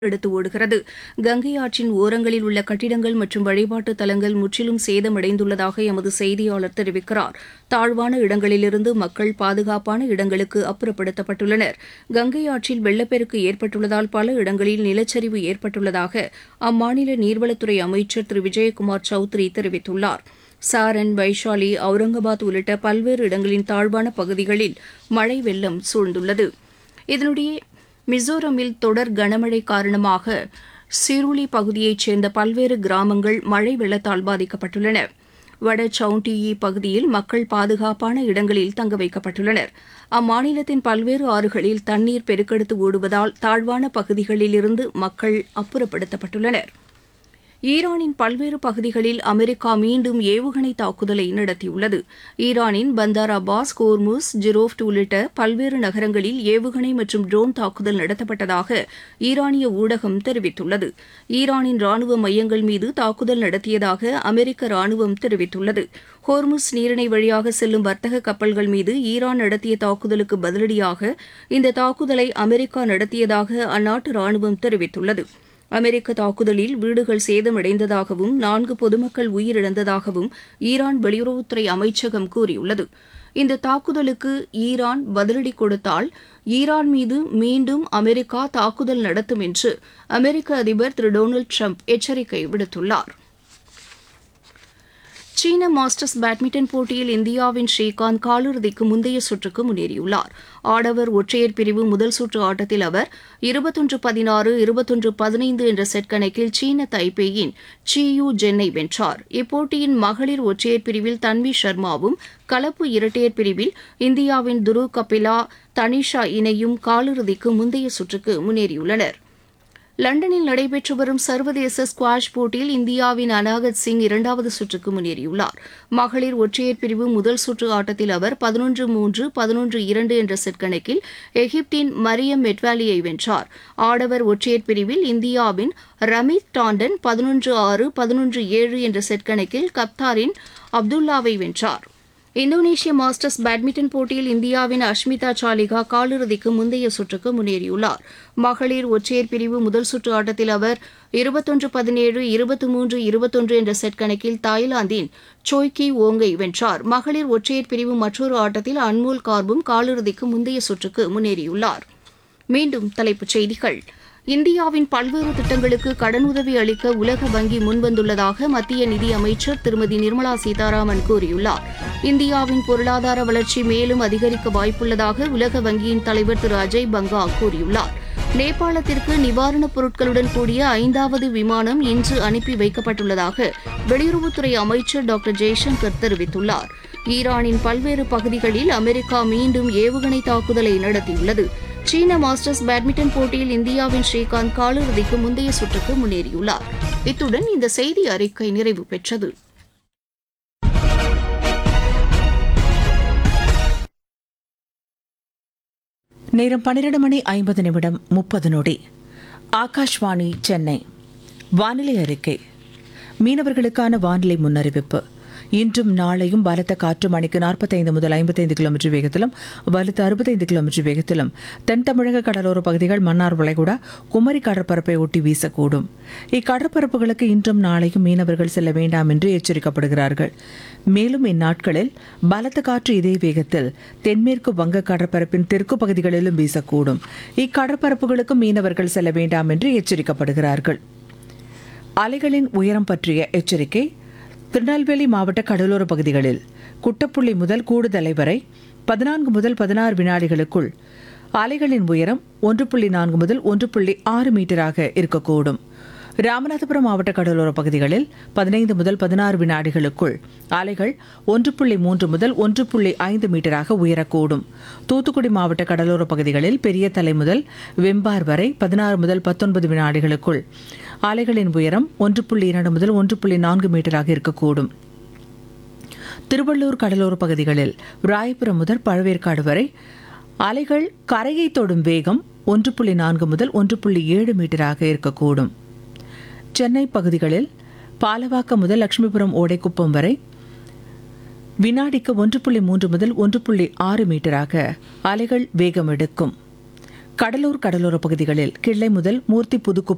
எடுத்து ஓடுகிறது கங்கை ஆற்றின் ஓரங்களில் உள்ள கட்டிடங்கள் மற்றும் வழிபாட்டு தலங்கள் முற்றிலும் சேதமடைந்துள்ளதாக எமது செய்தியாளர் தெரிவிக்கிறார் தாழ்வான இடங்களிலிருந்து மக்கள் பாதுகாப்பான இடங்களுக்கு அப்புறப்படுத்தப்பட்டுள்ளனர் கங்கை ஆற்றில் வெள்ளப்பெருக்கு ஏற்பட்டுள்ளதால் பல இடங்களில் நிலச்சரிவு ஏற்பட்டுள்ளதாக அம்மாநில நீர்வளத்துறை அமைச்சர் திரு விஜயகுமார் சௌத்ரி தெரிவித்துள்ளார் சாரன் வைஷாலி அவுரங்காபாத் உள்ளிட்ட பல்வேறு இடங்களின் தாழ்வான பகுதிகளில் மழை வெள்ளம் சூழ்ந்துள்ளது இதனிடையே மிசோரமில் தொடர் கனமழை காரணமாக சிருளி பகுதியைச் சேர்ந்த பல்வேறு கிராமங்கள் மழை வெள்ளத்தால் பாதிக்கப்பட்டுள்ளன வட சவுண்டியி பகுதியில் மக்கள் பாதுகாப்பான இடங்களில் தங்க வைக்கப்பட்டுள்ளனர் அம்மாநிலத்தின் பல்வேறு ஆறுகளில் தண்ணீர் பெருக்கெடுத்து ஓடுவதால் தாழ்வான பகுதிகளிலிருந்து மக்கள் அப்புறப்படுத்தப்பட்டுள்ளனர் ஈரானின் பல்வேறு பகுதிகளில் அமெரிக்கா மீண்டும் ஏவுகணை தாக்குதலை நடத்தியுள்ளது ஈரானின் பந்தார் அப்பாஸ் கோர்முஸ் ஜிரோஃப்ட் உள்ளிட்ட பல்வேறு நகரங்களில் ஏவுகணை மற்றும் ட்ரோன் தாக்குதல் நடத்தப்பட்டதாக ஈரானிய ஊடகம் தெரிவித்துள்ளது ஈரானின் ராணுவ மையங்கள் மீது தாக்குதல் நடத்தியதாக அமெரிக்க ராணுவம் தெரிவித்துள்ளது ஹோர்முஸ் நீரிணை வழியாக செல்லும் வர்த்தக கப்பல்கள் மீது ஈரான் நடத்திய தாக்குதலுக்கு பதிலடியாக இந்த தாக்குதலை அமெரிக்கா நடத்தியதாக அந்நாட்டு ராணுவம் தெரிவித்துள்ளது அமெரிக்க தாக்குதலில் வீடுகள் சேதமடைந்ததாகவும் நான்கு பொதுமக்கள் உயிரிழந்ததாகவும் ஈரான் வெளியுறவுத்துறை அமைச்சகம் கூறியுள்ளது இந்த தாக்குதலுக்கு ஈரான் பதிலடி கொடுத்தால் ஈரான் மீது மீண்டும் அமெரிக்கா தாக்குதல் நடத்தும் என்று அமெரிக்க அதிபர் திரு டொனால்டு ட்ரம்ப் எச்சரிக்கை விடுத்துள்ளார் சீன மாஸ்டர்ஸ் பேட்மிண்டன் போட்டியில் இந்தியாவின் ஸ்ரீகாந்த் காலிறுதிக்கு முந்தைய சுற்றுக்கு முன்னேறியுள்ளார் ஆடவர் ஒற்றையர் பிரிவு முதல் சுற்று ஆட்டத்தில் அவர் இருபத்தொன்று பதினாறு இருபத்தொன்று பதினைந்து என்ற செட் கணக்கில் சீன தைப்பேயின் சியூ ஜென்னை வென்றார் இப்போட்டியின் மகளிர் ஒற்றையர் பிரிவில் தன்வி சர்மாவும் கலப்பு இரட்டையர் பிரிவில் இந்தியாவின் துரு கபிலா தனிஷா இணையும் காலிறுதிக்கு முந்தைய சுற்றுக்கு முன்னேறியுள்ளனா் லண்டனில் நடைபெற்று வரும் சர்வதேச ஸ்குவாஷ் போட்டியில் இந்தியாவின் அனாகத் சிங் இரண்டாவது சுற்றுக்கு முன்னேறியுள்ளார் மகளிர் ஒற்றையர் பிரிவு முதல் சுற்று ஆட்டத்தில் அவர் பதினொன்று மூன்று பதினொன்று இரண்டு என்ற செட் கணக்கில் எகிப்தின் மரியம் மெட்வாலியை வென்றார் ஆடவர் ஒற்றையர் பிரிவில் இந்தியாவின் ரமித் டாண்டன் பதினொன்று ஆறு பதினொன்று ஏழு என்ற செட் கணக்கில் கப்தாரின் அப்துல்லாவை வென்றார் இந்தோனேஷிய மாஸ்டர்ஸ் பேட்மிண்டன் போட்டியில் இந்தியாவின் அஷ்மிதா சாலிகா காலிறுதிக்கு முந்தைய சுற்றுக்கு முன்னேறியுள்ளார் மகளிர் ஒற்றையர் பிரிவு முதல் சுற்று ஆட்டத்தில் அவர் இருபத்தொன்று பதினேழு இருபத்தி மூன்று இருபத்தொன்று என்ற செட் கணக்கில் தாய்லாந்தின் சோய்கி ஓங்கை வென்றார் மகளிர் ஒற்றையர் பிரிவு மற்றொரு ஆட்டத்தில் அன்மோல் கார்பும் காலிறுதிக்கு முந்தைய சுற்றுக்கு முன்னேறியுள்ளார் மீண்டும் தலைப்புச் செய்திகள் இந்தியாவின் பல்வேறு திட்டங்களுக்கு கடனுதவி அளிக்க உலக வங்கி முன்வந்துள்ளதாக மத்திய நிதி அமைச்சர் திருமதி நிர்மலா சீதாராமன் கூறியுள்ளார் இந்தியாவின் பொருளாதார வளர்ச்சி மேலும் அதிகரிக்க வாய்ப்புள்ளதாக உலக வங்கியின் தலைவர் திரு அஜய் பங்கா கூறியுள்ளார் நேபாளத்திற்கு நிவாரணப் பொருட்களுடன் கூடிய ஐந்தாவது விமானம் இன்று அனுப்பி வைக்கப்பட்டுள்ளதாக வெளியுறவுத்துறை அமைச்சர் டாக்டர் ஜெய்சங்கர் தெரிவித்துள்ளார் ஈரானின் பல்வேறு பகுதிகளில் அமெரிக்கா மீண்டும் ஏவுகணை தாக்குதலை நடத்தியுள்ளது சீன மாஸ்டர்ஸ் பேட்மிண்டன் போட்டியில் இந்தியாவின் ஸ்ரீகாந்த் காலிறுதிக்கு முந்தைய சுற்றுக்கு முன்னேறியுள்ளார் இத்துடன் இந்த செய்தி அறிக்கை நிறைவு பெற்றது நேரம் பன்னிரண்டு மணி ஐம்பது நிமிடம் முப்பது நொடி ஆகாஷ்வாணி சென்னை வானிலை அறிக்கை மீனவர்களுக்கான வானிலை முன்னறிவிப்பு இன்றும் நாளையும் பலத்த காற்று மணிக்கு நாற்பத்தைந்து முதல் ஐம்பத்தைந்து கிலோமீட்டர் வேகத்திலும் வலுத்த அறுபத்தைந்து கிலோமீட்டர் வேகத்திலும் தென் தமிழக கடலோர பகுதிகள் மன்னார் வளைகுடா குமரி கடற்பரப்பை ஒட்டி வீசக்கூடும் இக்கடற்பரப்புகளுக்கு இன்றும் நாளையும் மீனவர்கள் செல்ல வேண்டாம் என்று எச்சரிக்கப்படுகிறார்கள் மேலும் இந்நாட்களில் பலத்த காற்று இதே வேகத்தில் தென்மேற்கு வங்க கடற்பரப்பின் தெற்கு பகுதிகளிலும் வீசக்கூடும் இக்கடற்பரப்புகளுக்கு மீனவர்கள் செல்ல வேண்டாம் என்று எச்சரிக்கப்படுகிறார்கள் அலைகளின் உயரம் பற்றிய எச்சரிக்கை திருநெல்வேலி மாவட்ட கடலோர பகுதிகளில் குட்டப்புள்ளி முதல் கூடுதலை வரை பதினான்கு முதல் பதினாறு வினாடிகளுக்குள் அலைகளின் உயரம் ஒன்று புள்ளி நான்கு முதல் ஒன்று புள்ளி ஆறு மீட்டராக இருக்கக்கூடும் ராமநாதபுரம் மாவட்ட கடலோர பகுதிகளில் பதினைந்து முதல் பதினாறு வினாடிகளுக்குள் அலைகள் ஒன்று புள்ளி மூன்று முதல் ஒன்று புள்ளி ஐந்து மீட்டராக உயரக்கூடும் தூத்துக்குடி மாவட்ட கடலோர பகுதிகளில் பெரிய தலை முதல் வெம்பார் வரை பதினாறு முதல் பத்தொன்பது வினாடிகளுக்குள் அலைகளின் உயரம் ஒன்று புள்ளி இரண்டு முதல் ஒன்று புள்ளி நான்கு மீட்டராக இருக்கக்கூடும் திருவள்ளூர் கடலோர பகுதிகளில் ராயபுரம் முதல் பழவேற்காடு வரை அலைகள் கரையை தொடும் வேகம் ஒன்று புள்ளி நான்கு முதல் ஒன்று புள்ளி ஏழு மீட்டராக இருக்கக்கூடும் சென்னை பகுதிகளில் பாலவாக்கம் முதல் லட்சுமிபுரம் ஓடைக்குப்பம் வரை வினாடிக்கு ஒன்று புள்ளி மூன்று முதல் ஒன்று புள்ளி ஆறு மீட்டராக அலைகள் வேகம் எடுக்கும் கடலூர் கடலோர பகுதிகளில் கிள்ளை முதல் மூர்த்தி புதுக்குப்பம்